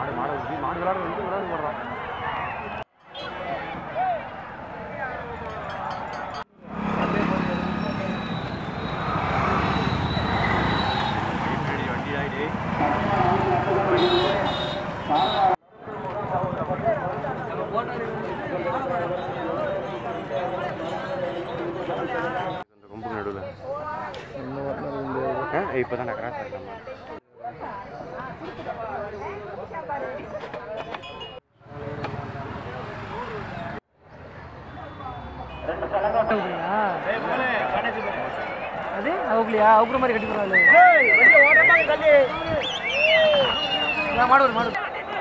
மாடு மாடு மாடு விளையாட வந்து விளையாட போடுறான் வண்டி ஆயிடு அந்த கொம்புக்கு நடுவில் இப்போ தான் கிராஸ் ஆகிட்டேன் அது அவுக்குலையா அவுக்குற மாதிரி கட்டி போறாரு மாடு வரும், மாடு வரும்.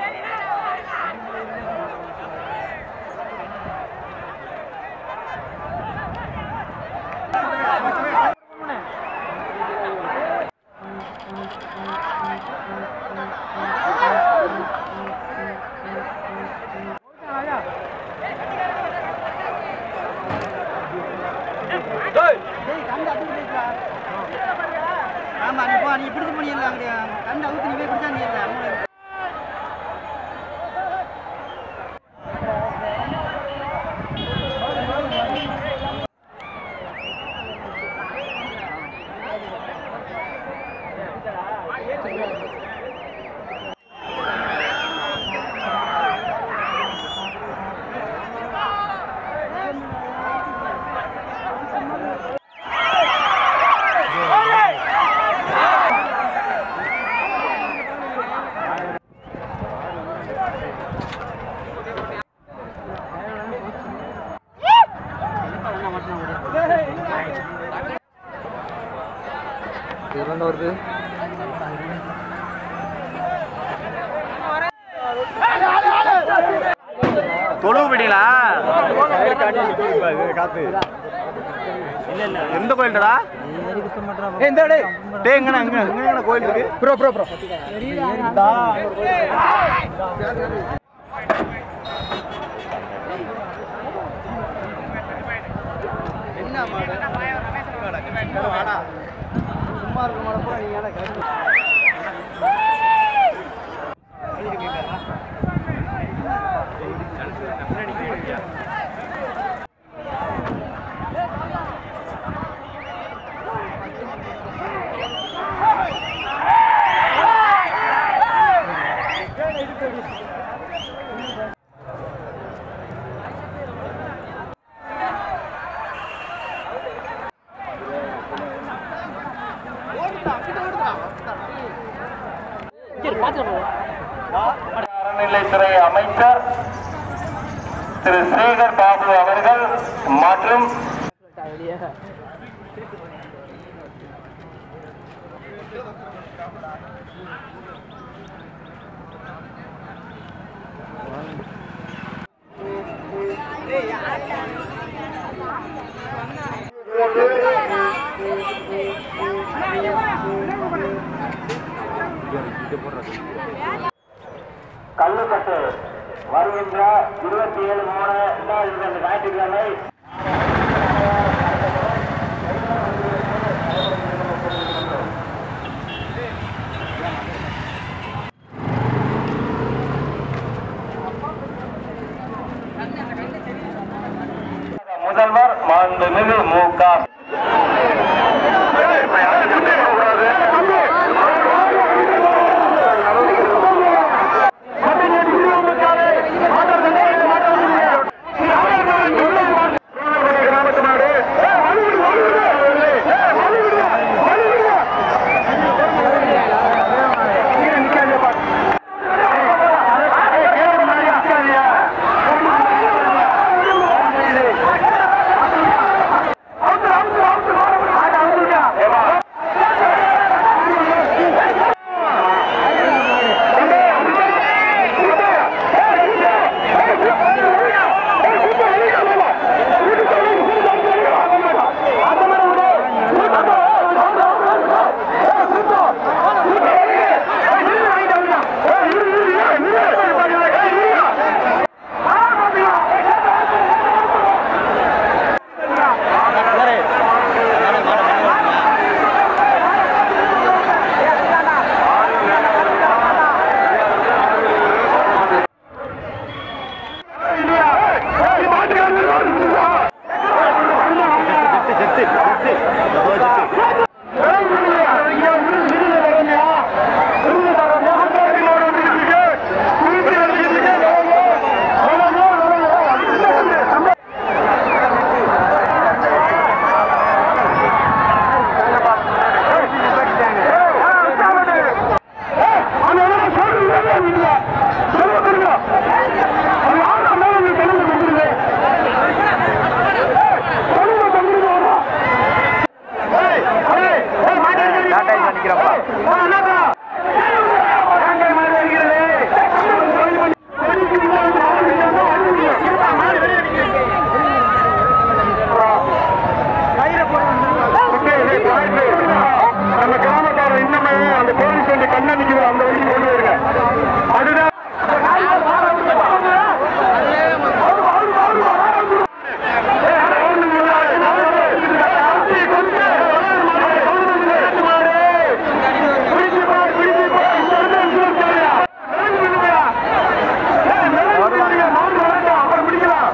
ஆமா நீ போ நீ பிடிச்சு பண்ணிடலாம் அப்படியா கண்டு அவுத்து நீ போய் பிடிச்சா நீ இல்லை இதெல்லாம் வருது தொழுவு போயிட்டீங்களா காத்து எந்த கோயில்டா டேய் எங்கண்ணா எங்க எங்கண்ணா கோயில் இருக்கு ப்ரோ ப்ரோ ப்ரோ என்ன மாடு வாடா சும்மா இருக்க மாட பூரா நீ ஏன்னா கருது அறநிலைத்துறை அமைச்சர் திரு சேகர் பாபு அவர்கள் மற்றும் கல்லுப்பட்டு வருகின்ற இருபத்தி ஏழு மூணு ரெண்டாயிரத்தி ஞாயிற்றுக்கிழமை முதல்வர் மாண்புமிகு மு க நிக்கிறப்பா நம்ம கிராமக்காரர் இன்னுமே அந்த போலீஸ் வந்து கண்ணடிக்கிற அந்த வழிக்கு கொண்டு வருங்க அதுதான் அப்புறம் பிடிக்கலாம்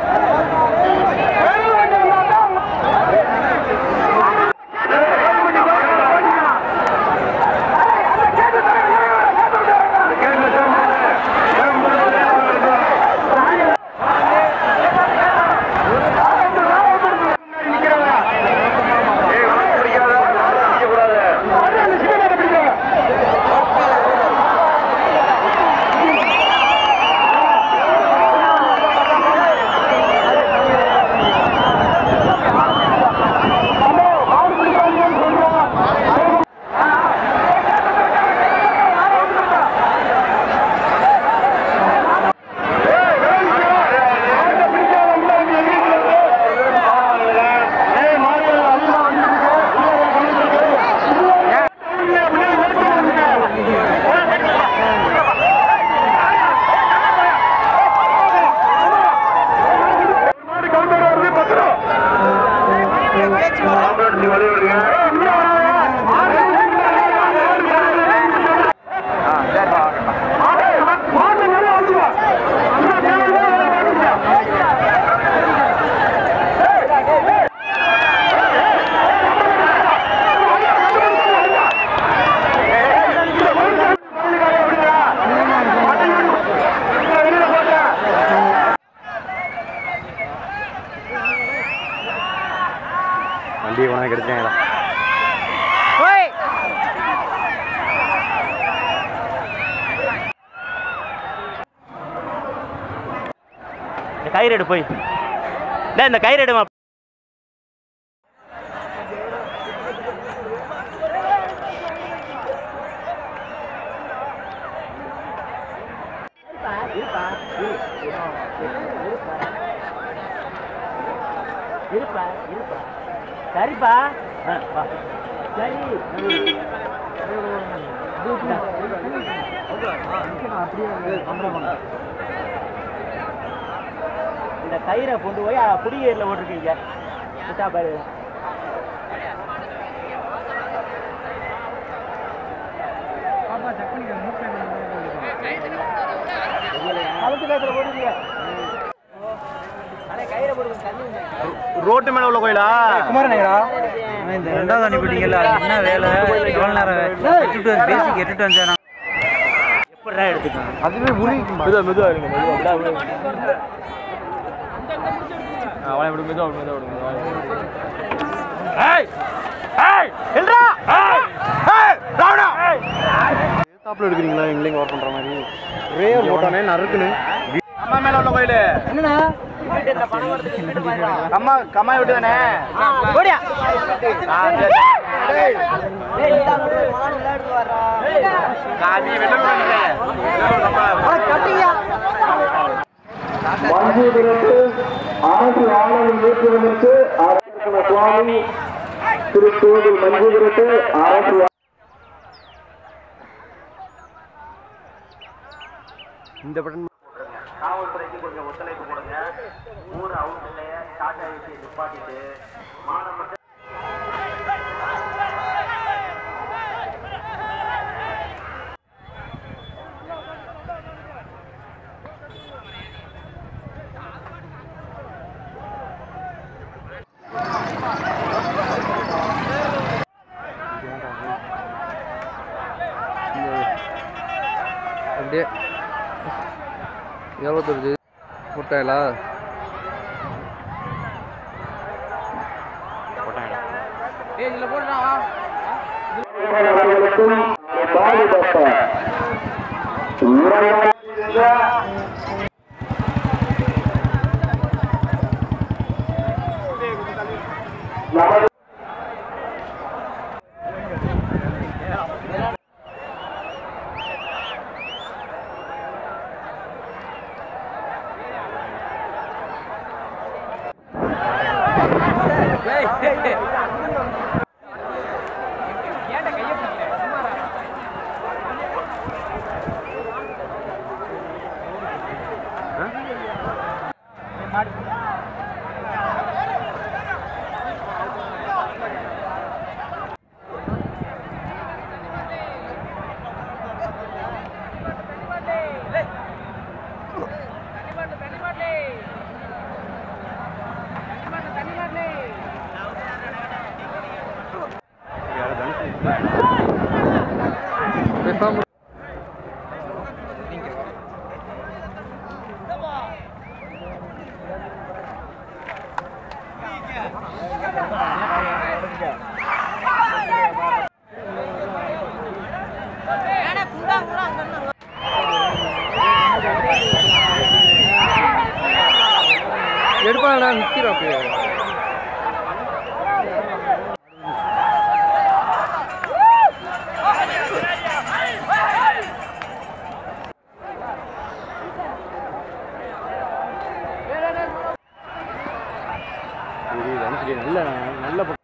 வண்டியை உனக்கு எடுத்துட்டேன் இந்த கயிறு எடு போய் டேய் இந்த கயிறு எடுமா இருப்பா இருப்பா சரிப்பா ஆ, வா. சரி இந்த கயிறை கொண்டு போய் குடியேறில் ஓட்டிருக்கீங்க விட்டா பாரு அதுக்கு பேசுற போட்டுருக்கீங்க அடே கயிறை போடுங்க தண்ணி ரோட்டு மேல உள்ள கோயிலா குமாரநகரா இந்த ரெண்டாவது அனுப்பிட்டீங்கல்ல அது என்ன வேலை எவ்வளோ நேரம் எட்டுட்டு வந்து பேசி கேட்டுட்டு வந்தேன் எப்படிடா எடுத்துக்கணும் அதுவே முறி மெதுவா மெதுவா இருங்க மெதுவா அவனை விடு மெதுவா விடு மெதுவா விடு மெதுவா ஏய் ஏய் எல்ரா ஏய் ஏய் ராவணா தாப்ல எடுக்கிறீங்களா எங்களையும் ஓர் பண்ற மாதிரி ஒரே ஒரு போட்டானே நறுக்குன்னு அம்மா மேல உள்ள கோயிலு என்னண்ணா அம்மா கம்மாய் விட்டு தானே ஓடியா காதி வெள்ளம் மஞ்சூபுரத்து அரசு ஆணையம் இயக்குவதற்கு அரசு சுவாமி திருத்தூது மஞ்சூபுரத்து அரசு இந்த பட்டன் காவல்துறைக்கு கொஞ்சம் ஒத்துழைப்பு கொடுங்க ஊர் அவுட்லையே டாடா ஏசி நிப்பாட்டிட்டு மாணவர்கள் அப்படியே எவ்வளோ தருது முட்டையிலா அவர்களுக்கும் பாதுகாப்ப நமது பேசாம எடுப்பாடா நிற்கிறோம் அப்படியே நல்ல நல்ல பக்கம்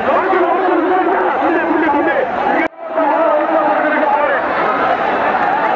ஆ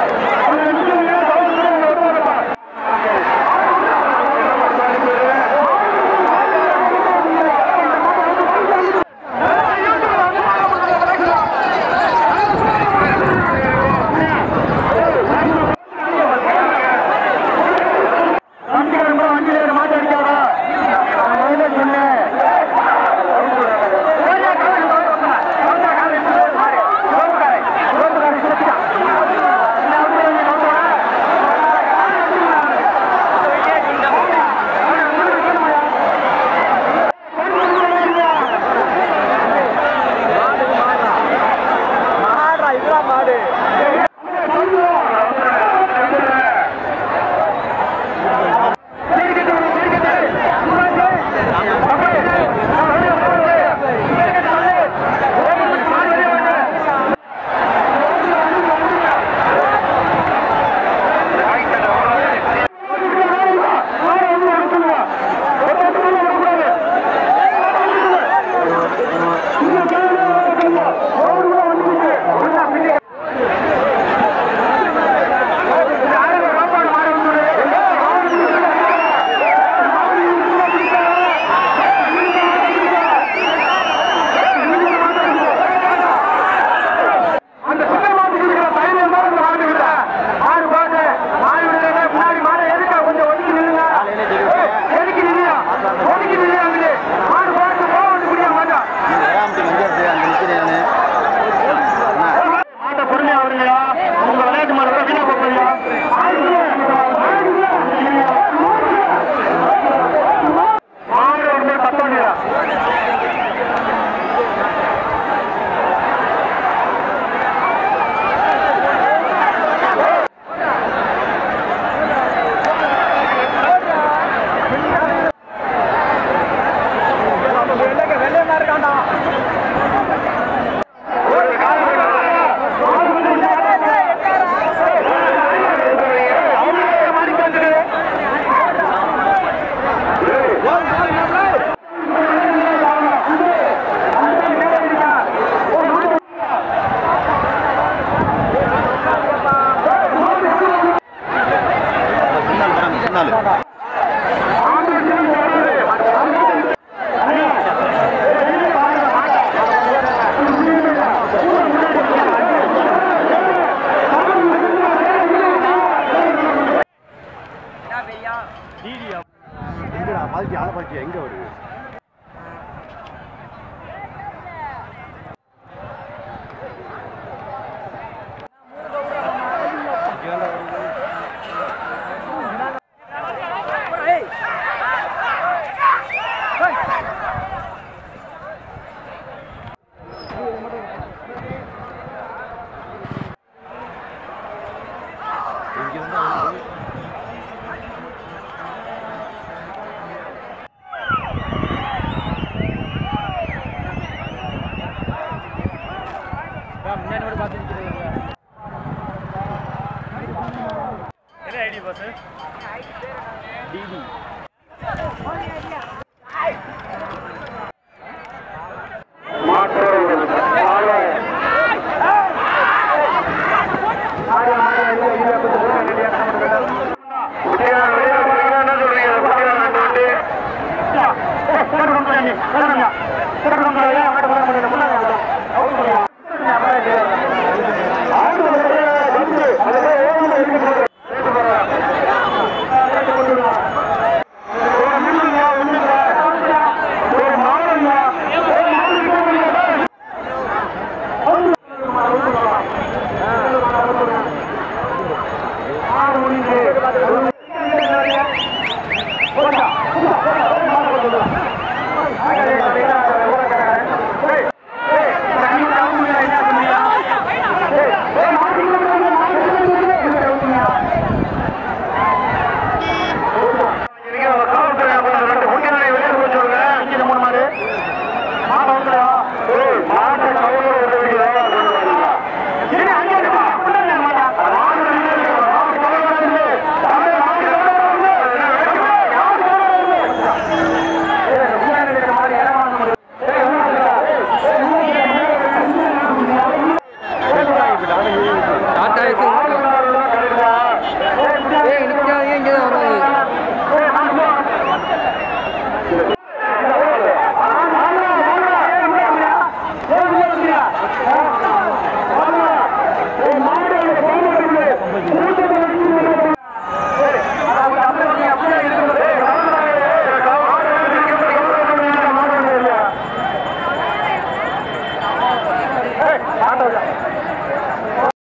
என்ன சொல்றீங்க